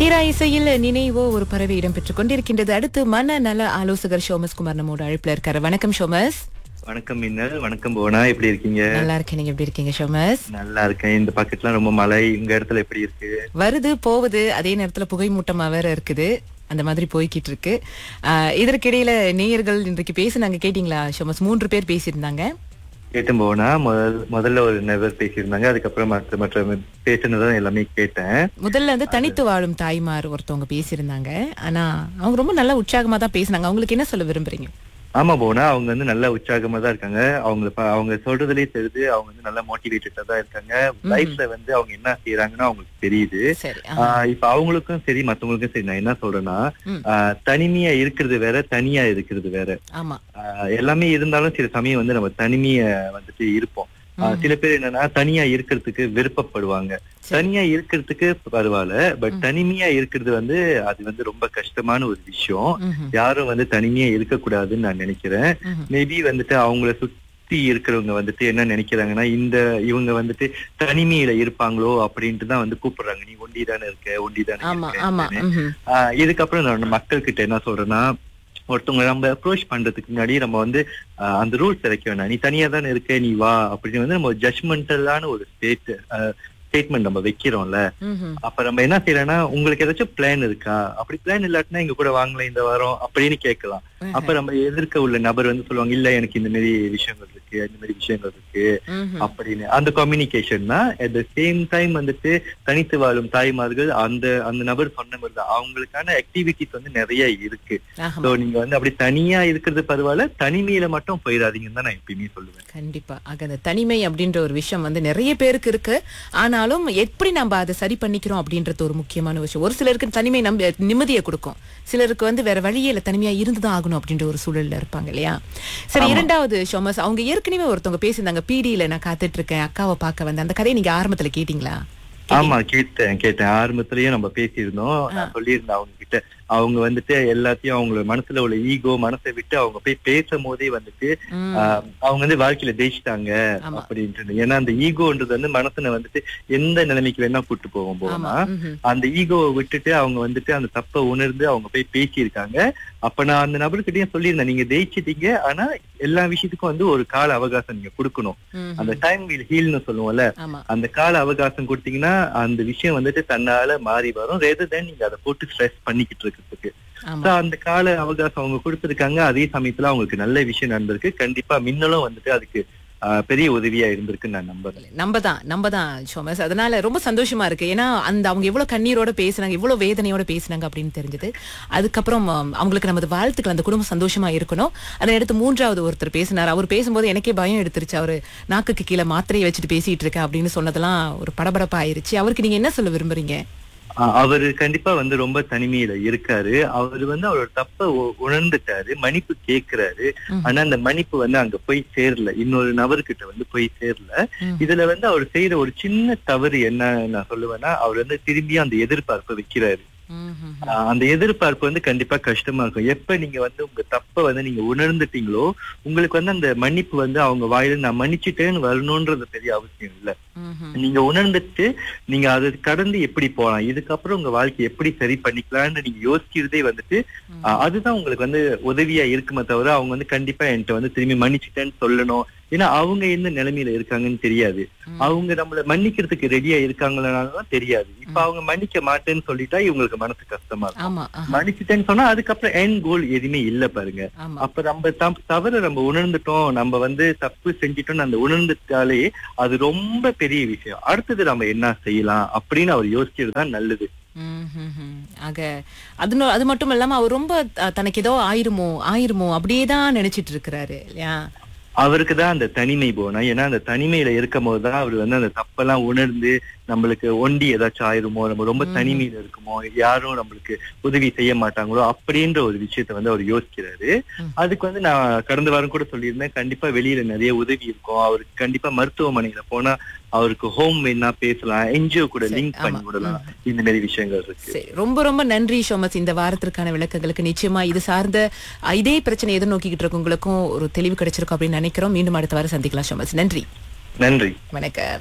தீரா இசையில் நினைவோ ஒரு பறவை இடம்பெற்றுக் கொண்டிருக்கின்றது அடுத்து மன நல ஆலோசகர் ஷோமஸ் குமார் நம்மோட அழைப்புல இருக்காரு வணக்கம் ஷோமஸ் வணக்கம் மின்னல் வணக்கம் போனா எப்படி இருக்கீங்க நல்லா இருக்கேன் நீங்க எப்படி இருக்கீங்க ஷோமஸ் நல்லா இருக்கேன் இந்த பக்கெட்லாம் ரொம்ப மழை உங்க இடத்துல எப்படி இருக்கு வருது போகுது அதே நேரத்துல புகை மூட்டமா வேற இருக்குது அந்த மாதிரி போய்கிட்டு இருக்கு ஆஹ் இதற்கிடையில நேயர்கள் இன்றைக்கு பேசுனாங்க கேட்டீங்களா ஷோமஸ் மூன்று பேர் பேசியிருந்தாங்க கேட்டும் போனா முதல் முதல்ல ஒரு நபர் பேசியிருந்தாங்க அதுக்கப்புறம் மற்ற மற்ற பேசினதான் எல்லாமே கேட்டேன் முதல்ல வந்து தனித்து வாழும் தாய்மார் ஒருத்தவங்க பேசியிருந்தாங்க ஆனா அவங்க ரொம்ப நல்லா உற்சாகமா தான் பேசினாங்க அவங்களுக்கு என்ன சொல்ல விரும்புறீங்க ஆமா போனா அவங்க வந்து நல்ல உற்சாகமா தான் இருக்காங்க அவங்க ப- அவங்க சொல்றதுலயே தெரியுது அவங்க வந்து நல்லா மோட்டிவேட்டடா தான் இருக்காங்க லைஃப்ல வந்து அவங்க என்ன செய்யறாங்கன்னு அவங்களுக்கு தெரியுது சரி ஆ. ஆஹ் இப்ப அவங்களுக்கும் சரி மத்தவங்களுக்கும் சரி நான் என்ன சொல்றேன்னா ம். ஆஹ் தனிமையா இருக்கிறது வேற தனியா இருக்கிறது வேற ஆமா ஆஹ் எல்லாமே இருந்தாலும் சில சமயம் வந்து நம்ம தனிமைய வந்துட்டு இருப்போம் ஆஹ் சில பேர் என்னன்னா தனியா இருக்கிறதுக்கு விருப்பப்படுவாங்க சரி. தனியா இருக்கிறதுக்கு பரவாயில்ல பட் தனிமையா இருக்கிறது வந்து அது வந்து ரொம்ப கஷ்டமான ஒரு விஷயம் ம்ஹும். யாரும் வந்து தனிமையா இருக்கக்கூடாதுன்னு நான் நினைக்கிறேன் ம்ஹும். மேபி வந்துட்டு அவங்கள சுத்தி இருக்கிறவங்க வந்துட்டு என்ன நினைக்கிறாங்கன்னா இந்த இவங்க வந்துட்டு தனிமையில இருப்பாங்களோ அப்படின்ட்டு தான் வந்து கூப்பிடுறாங்க நீ ஒண்டி தானே இருக்க ஒண்டி தானே ஆமா இருக்க ஆமா ம்ஹும். ஆஹ் இதுக்கப்புறம் நான் மக்கள் கிட்ட என்ன சொல்றேன்னா ஒருத்தவங்க நம்ம அப்ரோச் பண்றதுக்கு முன்னாடி நம்ம வந்து ஆஹ் அந்த ரூல்ஸ் இறக்க வேணாம் நீ தனியா தானே இருக்க நீ வா அப்படின்னு வந்து நம்ம ஜட்மெண்டலான ஒரு ஸ்டேட் ஸ்டேட்மெண்ட் நம்ம வைக்கிறோம்ல ம்ஹும். அப்ப நம்ம என்ன செய்யறோம்னா உங்களுக்கு ஏதாச்சும் பிளான் இருக்கா அப்படி பிளான் இல்லாட்டினா எங்க கூட வாங்கலாம் இந்த வாரம் அப்படின்னு கேட்கலாம் அப்ப நம்ம எதிர்க்க உள்ள நபர் வந்து சொல்லுவாங்க இல்ல எனக்கு இந்த மாதிரி விஷயங்கள் இருக்கு இந்த மாதிரி விஷயங்கள் இருக்கு ம்ஹும். அப்படின்னு அந்த கம்யூனிகேஷன் தான் அட் த சேம் டைம் வந்துட்டு தனித்து வாழும் தாய்மார்கள் அந்த அந்த நபர் சொன்ன மாதிரி தான் அவங்களுக்கான ஆக்டிவிட்டிஸ் வந்து நிறைய இருக்கு ஆமா. சோ நீங்க வந்து அப்படி தனியா இருக்கிறது பரவாயில்ல தனிமையில மட்டும் போயிடாதீங்கன்னு தான் நான் எப்பயுமே சொல்லுவேன் கண்டிப்பா ஆக அந்த தனிமை அப்படின்ற ஒரு விஷயம் வந்து நிறைய பேருக்கு இருக்கு ஆனாலும் எப்படி நம்ம அதை சரி பண்ணிக்கிறோம் அப்படின்றது ஒரு முக்கியமான விஷயம் ஒரு சிலருக்கு தனிமை நம்ப நிம்மதியை கொடுக்கும் சிலருக்கு வந்து வேற வழியே இல்ல தனிமையா இருந்துதான் ஆகணும் அப்படின்ற ஒரு சூழல்ல இருப்பாங்க இல்லையா சரி இரண்டாவது ஷோமஸ் அவங்க ஏற்கனவே ஒருத்தவங்க பேசியிருந்தாங்க பிடியில நான் காத்துட்டு இருக்கேன் அக்காவை பார்க்க வந்தேன் அந்த கதையை நீங்க ஆரம்பத்துல கேட்டீங்களா ஆமா கேட்டேன் கேட்டேன் ஆரம்பத்திலயும் நம்ம பேசியிருந்தோம் நான் சொல்லியிருந்தேன் அவங்க கிட்ட அவங்க வந்துட்டு எல்லாத்தையும் அவங்களோட மனசுல உள்ள ஈகோ மனசை விட்டு அவங்க போய் பேசும் போதே வந்துட்டு ம். ஆஹ், அவங்க வந்து வாழ்க்கையில ஜெயிச்சிட்டாங்க ஆமா. அப்படின்ட்டு ஏன்னா அந்த ஈகோன்றது வந்து மனசுல வந்துட்டு எந்த நிலைமைக்கு வேணா கூட்டு போகும் ஆமா போனா ம்ஹும். அந்த ஈகோவை விட்டுட்டு அவங்க வந்துட்டு அந்த தப்பை உணர்ந்து அவங்க போய் பேசியிருக்காங்க அப்ப நான் அந்த நபர்கிட்டயும் சொல்லியிருந்தேன் நீங்க ஜெயிச்சிட்டீங்க ஆனா எல்லா விஷயத்துக்கும் வந்து ஒரு கால அவகாசம் நீங்க கொடுக்கணும் ம்ஹும். அந்த டைம் வில் ஹீல்னு சொல்லுவோம்ல ஆமா அந்த கால அவகாசம் கொடுத்தீங்கன்னா அந்த விஷயம் வந்துட்டு தன்னால மாறி வரும் ரேதர் தென் நீங்க அதை போட்டு ஸ்ட்ரெஸ் பண்ணிக்கிட்டு இருக்கிறதுக்கு ஆமா So, அந்த கால அவகாசம் அவங்க கொடுத்திருக்காங்க அதே சமயத்துல அவங்களுக்கு நல்ல விஷயம் நடந்திருக்கு கண்டிப்பா மின்னலும் வந்துட்டு அதுக்கு ஆஹ், பெரிய உதவியா இருந்திருக்குன்னு நான் நம்புறேன் நம்ம தான் நம்ம தான் சோமஸ் அதனால ரொம்ப சந்தோஷமா இருக்கு ஏன்னா அந்த அவங்க எவ்வளவு கண்ணீரோட பேசுனாங்க எவ்வளவு வேதனையோட பேசுனாங்க அப்படின்னு தெரிஞ்சது அதுக்கப்புறம் ஆம், அவங்களுக்கு நமது வாழ்த்துக்கள் அந்த குடும்பம் சந்தோஷமா இருக்கணும் அதை அடுத்து மூன்றாவது ஒருத்தர் பேசினார் அவர் பேசும்போது எனக்கே பயம் எடுத்துருச்சு அவரு நாக்குக்கு கீழே மாத்திரையை வச்சுட்டு பேசிட்டு இருக்கேன் அப்படின்னு சொன்னதெல்லாம் ஒரு படபடப்பா ஆயிருச்சு அவருக்கு நீங்க என்ன சொல்ல விரும்புறீங்க ஆஹ், அவரு கண்டிப்பா வந்து ரொம்ப தனிமையில இருக்காரு அவரு வந்து அவரோட தப்ப உ- உணர்ந்துட்டாரு மன்னிப்பு கேக்குறாரு ம். ஆனா அந்த மன்னிப்பு வந்து அங்க போய் சேரல இன்னொரு நபர்கிட்ட வந்து போய் சேரல ம். இதுல வந்து அவர் செய்யற ஒரு சின்ன தவறு என்ன நான் சொல்லுவேன்னா அவர் வந்து திரும்பியும் அந்த எதிர்பார்ப்பை வைக்கிறாரு ம்ஹும். ஆஹ் அந்த எதிர்பார்ப்பு வந்து கண்டிப்பா கஷ்டமா இருக்கும் எப்ப நீங்க வந்து உங்க தப்ப வந்து நீங்க உணர்ந்துட்டீங்களோ உங்களுக்கு வந்து அந்த மன்னிப்பு வந்து அவங்க வாயில நான் மன்னிச்சிட்டேன்னு வரணும்ன்றது பெரிய அவசியம் இல்ல ம்ஹும். நீங்க உணர்ந்துட்டு நீங்க அதை கடந்து எப்படி போலாம் இதுக்கப்புறம் உங்க வாழ்க்கை எப்படி சரி பண்ணிக்கலாம்னு நீங்க யோசிக்கிறதே வந்துட்டு ஆஹ் அதுதான் உங்களுக்கு வந்து உதவியா இருக்குமே தவிர அவங்க வந்து கண்டிப்பா என்கிட்ட வந்து திரும்பி மன்னிச்சிட்டேன்னு சொல்லணும் ஏன்னா அவங்க எந்த நிலைமையில இருக்காங்கன்னு தெரியாது அவங்க நம்மள மன்னிக்கிறதுக்கு ரெடியா இருக்காங்களான்னு தெரியாது இப்ப அவங்க மன்னிக்க மாட்டேன்னு சொல்லிட்டா இவங்களுக்கு மனசு கஷ்டமா இருக்கும் ஆமா ஆஹா. மன்னிச்சிட்டேன்னு சொன்னா அதுக்கப்புறம் என் கோல் எதுவுமே இல்ல பாருங்க ஆமா அப்ப நம்ம தப்- தவற நம்ம உணர்ந்துட்டோம் நம்ம வந்து தப்பு செஞ்சிட்டோம்னு அந்த உணர்ந்துட்டாலே அது ரொம்ப பெரிய விஷயம் அடுத்தது நம்ம என்ன செய்யலாம் அப்படின்னு அவர் யோசிக்கிறது தான் நல்லது ம்ஹும்ஹும். ஆக அது நோ- அது மட்டும் இல்லாம அவர் ரொம்ப அஹ், தனக்கு ஏதோ ஆயிருமோ ஆயிருமோ அப்படியே தான் நினைச்சிட்டு இருக்கிறாரு இல்லையா அவருக்கு தான் அந்த தனிமை போனா ஏன்னா அந்த தனிமையில இருக்கும் போதுதான் அவர் வந்து அந்த தப்பெல்லாம் உணர்ந்து நம்மளுக்கு ஒண்டி ஏதாச்சும் ஆயிருமோ நம்ம ரொம்ப தனிமையில இருக்குமோ யாரும் நம்மளுக்கு உதவி செய்ய மாட்டாங்களோ அப்படின்ற ஒரு விஷயத்த வந்து அவர் யோசிக்கிறாரு ம். அதுக்கு வந்து நான் கடந்த வாரம் கூட சொல்லியிருந்தேன் கண்டிப்பா வெளியில நிறைய உதவி இருக்கும் அவருக்கு கண்டிப்பா மருத்துவமனையில போனா அவருக்கு ஹோம் வேணா பேசலாம் என்ஜிஓ கூட சரி, லிங்க் பண்ணி ஆமா. விடலாம் இந்த மாதிரி விஷயங்கள் இருக்கு சரி ரொம்ப ரொம்ப நன்றி ஷோமஸ் இந்த வாரத்திற்கான விளக்கங்களுக்கு நிச்சயமா இது சார்ந்த அஹ், இதே பிரச்சனை எதிர்நோக்கிக்கிட்டு இருக்கவங்களுக்கும் ஒரு தெளிவு கிடைச்சிருக்கும் அப்படின்னு நினைக்கிறோம் மீண்டும் அடுத்த வாரம் சந்திக்கலாம் ஷோமஸ் நன்றி நன்றி வணக்கம்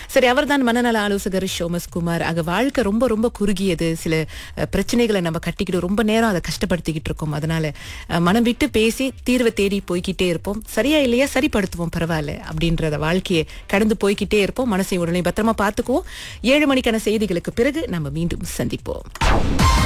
சரி அவர்தான் மனநல ஆலோசகர் ஷோமஸ் குமார் ஆக வாழ்க்கை ரொம்ப ரொம்ப குறுகியது சில அஹ், பிரச்சனைகளை நம்ம கட்டிக்கிட்டு ரொம்ப நேரம் அதை கஷ்டப்படுத்திக்கிட்டு இருக்கோம் அதனால அஹ், மனம் விட்டு பேசி தீர்வை தேடி போய்க்கிட்டே இருப்போம் சரியா இல்லையா சரிப்படுத்துவோம் பரவாயில்ல அப்படின்றத வாழ்க்கையை கடந்து போய்க்கிட்டே இருப்போம் மனசை உடனே பத்திரமா பார்த்துக்குவோம் ஏழு மணிக்கான செய்திகளுக்கு பிறகு நம்ம மீண்டும் சந்திப்போம்